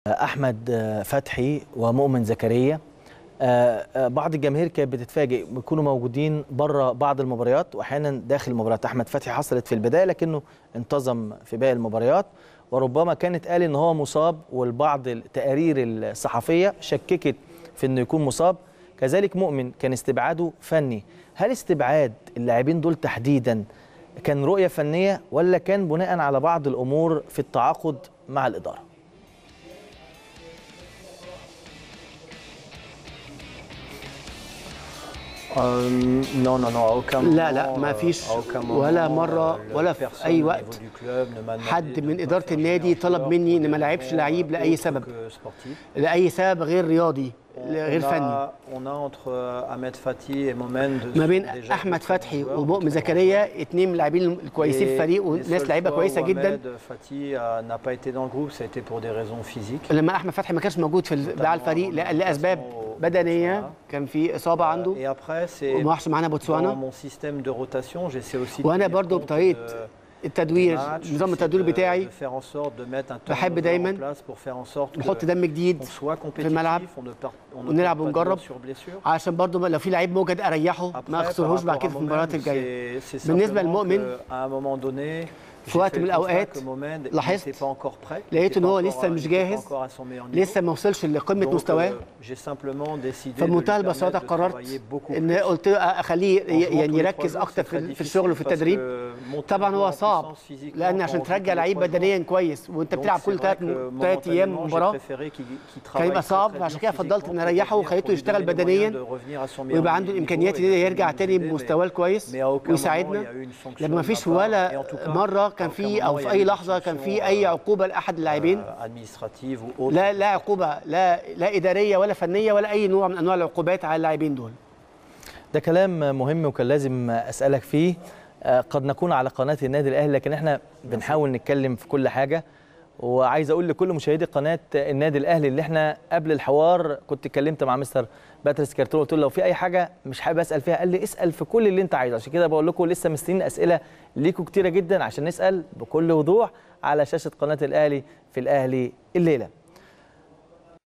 احمد فتحي ومؤمن زكريا بعض الجماهير كانت بتتفاجئ بيكونوا موجودين بره بعض المباريات واحيانا داخل المباريات احمد فتحي حصلت في البدايه لكنه انتظم في باقي المباريات وربما كانت قال ان هو مصاب والبعض التقارير الصحفيه شككت في انه يكون مصاب كذلك مؤمن كان استبعاده فني هل استبعاد اللاعبين دول تحديدا كان رؤيه فنيه ولا كان بناء على بعض الامور في التعاقد مع الاداره non, non, non, à aucun لا لا ما فيش ولا مرة ولا في أي وقت حد من إدارة النادي طلب مني إن ما لعبش لعيب لأي سبب لأي سبب غير رياضي غير فني ما بين أحمد فتحي ومؤمن زكريا اتنين من اللاعبين الكويسين في الفريق وناس لعيبة كويسة جدا لما أحمد فتحي ما كانش موجود في مع الفريق لأسباب بدنيه كان في اصابه عنده وما راحش معانا بوتسوانا وانا برضو بطريقه التدوير نظام التدوير بتاعي بحب دايما نحط دم جديد في الملعب ونلعب ونجرب عشان برضو لو في لعيب موجد اريحه ما اخسرهوش بعد كده في المباريات الجايه بالنسبه للمؤمن في وقت من الاوقات لاحظت لقيت ان هو لسه مش جاهز لسه ما وصلش لقمه مستواه فبمنتهى البساطه قررت ان قلت اخليه يعني يركز اكتر في الشغل وفي التدريب طبعا هو صعب لان عشان ترجع لعيب بدنيا كويس وانت بتلعب كل ثلاث ثلاث ايام مباراه كان يبقى صعب عشان كده فضلت ان اريحه وخليته يشتغل بدنيا ويبقى عنده الامكانيات ان يرجع تاني بمستواه الكويس ويساعدنا لما ما فيش ولا مره كان في او في اي لحظه كان في اي عقوبه لاحد اللاعبين لا لا عقوبه لا لا اداريه ولا فنيه ولا اي نوع من انواع العقوبات على اللاعبين دول ده كلام مهم وكان لازم اسالك فيه قد نكون على قناه النادي الاهلي لكن احنا بنحاول نتكلم في كل حاجه وعايز اقول لكل مشاهدي قناه النادي الاهلي اللي احنا قبل الحوار كنت اتكلمت مع مستر باتريس كارتون قلت له لو في اي حاجه مش حابب اسال فيها قال لي اسال في كل اللي انت عايزه عشان كده بقول لكم لسه مستنيين اسئله ليكم كتيره جدا عشان نسال بكل وضوح على شاشه قناه الاهلي في الاهلي الليله